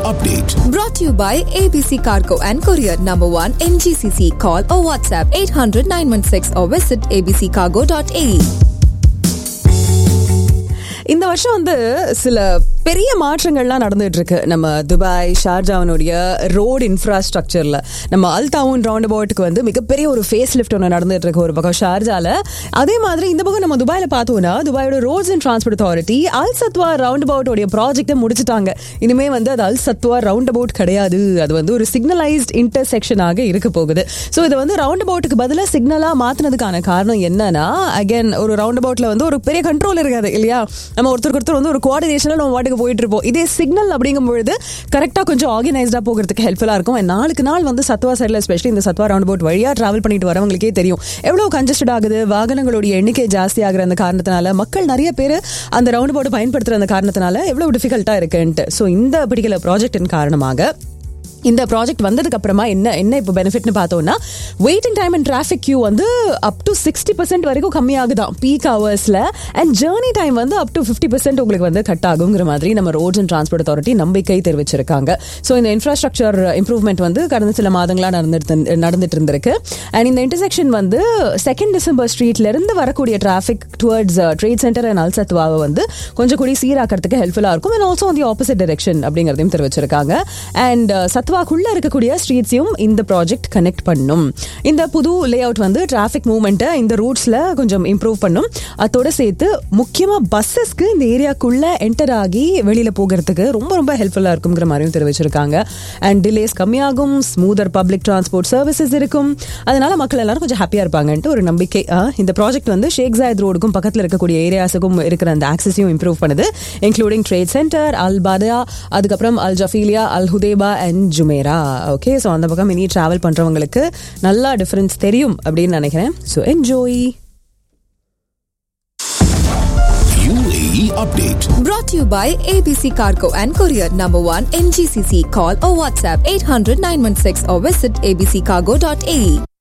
update. Brought to you by ABC Cargo and Courier Number 1 NGCC. Call or WhatsApp 800 916 or visit abccargo.ae. இந்த வருஷம் வந்து சில பெரிய மாற்றங்கள்லாம் நடந்துட்டு இருக்கு நம்ம துபாய் ஷார்ஜாவனுடைய ரோடு இன்ஃப்ராஸ்ட்ரக்சர்ல நம்ம அல் டவுன் ரவுண்ட் அபவுட்டுக்கு வந்து மிகப்பெரிய ஒரு ஃபேஸ் லிஃப்ட் ஒன்று நடந்துட்டு இருக்கு ஒரு பக்கம் ஷார்ஜால அதே மாதிரி இந்த பக்கம் நம்ம துபாயில பார்த்தோம்னா துபாயோட Roads and Transport Authority Al Satwa round அபவுட்டோடைய ப்ராஜெக்டை முடிச்சிட்டாங்க இனிமே வந்து அது அல் சத்வா ரவுண்ட் அபவுட் கிடையாது அது வந்து ஒரு சிக்னலைஸ்ட் இன்டர்செக்ஷனாக இருக்க போகுது ஸோ இதை வந்து ரவுண்ட் அபவுட்டுக்கு பதிலாக சிக்னலா மாத்தினதுக்கான காரணம் என்னன்னா அகைன் ஒரு ரவுண்ட் அபவுட்ல வந்து ஒரு பெரிய கண்ட்ரோல் இருக்காது இல்லையா நம்ம ஒருத்தருக்கு ஒருத்தர் வந்து ஒரு கோஆர்டினேஷன்ல நம்ம வாட்டுக்கு போயிட்டு இருப்போம் இதே சிக்னல் அப்படிங்கும் பொழுது கரெக்டா கொஞ்சம் ஆர்கனைஸ்டா போகிறதுக்கு ஹெல்ப்ஃபுல்லா இருக்கும் And நாளுக்கு நாள் வந்து சத்வா சைடில் எஸ்பெஷலி இந்த சத்வா ரவுண்ட் அபவுட் வழியா டிராவல் பண்ணிட்டு வரவங்களுக்கே தெரியும் எவ்வளவு கன்ஜஸ்டட் ஆகுது வாகனங்களுடைய எண்ணிக்கை ஜாஸ்தி ஆகுற அந்த காரணத்தினால மக்கள் நிறைய பேர் அந்த ரவுண்ட் அபவுட் பயன்படுத்துற அந்த காரணத்தினால எவ்வளவு டிஃபிகல்ட்டா இருக்குன்ட்டு ஸோ இந்த பர்டிகுலர் ப்ராஜெக்டின் காரணமாக இந்த ப்ராஜெக்ட் வந்ததுக்கு அப்புறமா என்ன என்ன இப்போ பெனிஃபிட்னு பார்த்தோம்னா waiting time and traffic queue வந்து அப் டு சிக்ஸ்டி பர்சன்ட் வரைக்கும் கம்மியாகுதான் பீக் ஹவர்ஸ்ல அண்ட் ஜேர்னி டைம் வந்து அப் டு ஃபிஃப்டி பர்சன்ட் உங்களுக்கு வந்து கட் ஆகுங்கிற மாதிரி நம்ம ரோட்ஸ் அண்ட் டிரான்ஸ்போர்ட் அத்தாரிட்டி நம்பிக்கை தெரிவிச்சிருக்காங்க ஸோ இந்த இன்ஃப்ராஸ்ட்ரக்சர் இம்ப்ரூவ்மெண்ட் வந்து கடந்த சில மாதங்களா நடந்துட்டு நடந்துட்டு இருந்திருக்கு அண்ட் இந்த இன்டர்செக்ஷன் வந்து செகண்ட் டிசம்பர் ஸ்ட்ரீட்ல இருந்து வரக்கூடிய traffic towards Trade Centre and அல்சத்வாவை வந்து கொஞ்சம் கூடி சீராக்கிறதுக்கு ஹெல்ப்ஃபுல்லா இருக்கும் and also the opposite direction அப்படிங்கிறதையும் தெரிவிச்சிருக்காங்க அண்ட் சத்வாக்குள்ள இருக்கக்கூடிய ஸ்ட்ரீட்ஸையும் இந்த ப்ராஜெக்ட் கனெக்ட் பண்ணும் இந்த புது லே அவுட் வந்து டிராஃபிக் மூவ்மெண்ட்டை இந்த ரூட்ஸ்ல கொஞ்சம் இம்ப்ரூவ் பண்ணும் அதோட சேர்த்து முக்கியமா பஸ்ஸஸ்க்கு இந்த ஏரியாக்குள்ள என்டர் ஆகி வெளியில போகிறதுக்கு ரொம்ப ரொம்ப ஹெல்ப்ஃபுல்லா இருக்குங்கிற மாதிரியும் தெரிவிச்சிருக்காங்க அண்ட் டிலேஸ் கம்மியாகும் ஸ்மூதர் பப்ளிக் டிரான்ஸ்போர்ட் சர்வீசஸ் இருக்கும் அதனால மக்கள் எல்லாரும் கொஞ்சம் ஹாப்பியா இருப்பாங்கன்ட்டு ஒரு நம்பிக்கை ஆ, இந்த ப்ராஜெக்ட் வந்து ஷேக் ஜாயத் ரோடுக்கும் பக்கத்தில் இருக்கக்கூடிய ஏரியாஸுக்கும் இருக்கிற அந்த ஆக்சஸையும் இம்ப்ரூவ் பண்ணுது including Trade Centre Al Bada அதுக்கப்புறம் Al Jafiliya Al Hudaiba and Jumeirah okay so அந்த பக்கம் இனி டிராவல் பண்றவங்களுக்கு நல்லா டிஃபரன்ஸ் தெரியும் அப்படின்னு நினைக்கிறேன் so enjoy UAE update. Brought to you by ABC Cargo and Courier Number 1 NGCC. Call or WhatsApp 800 916 or visit abccargo.ae.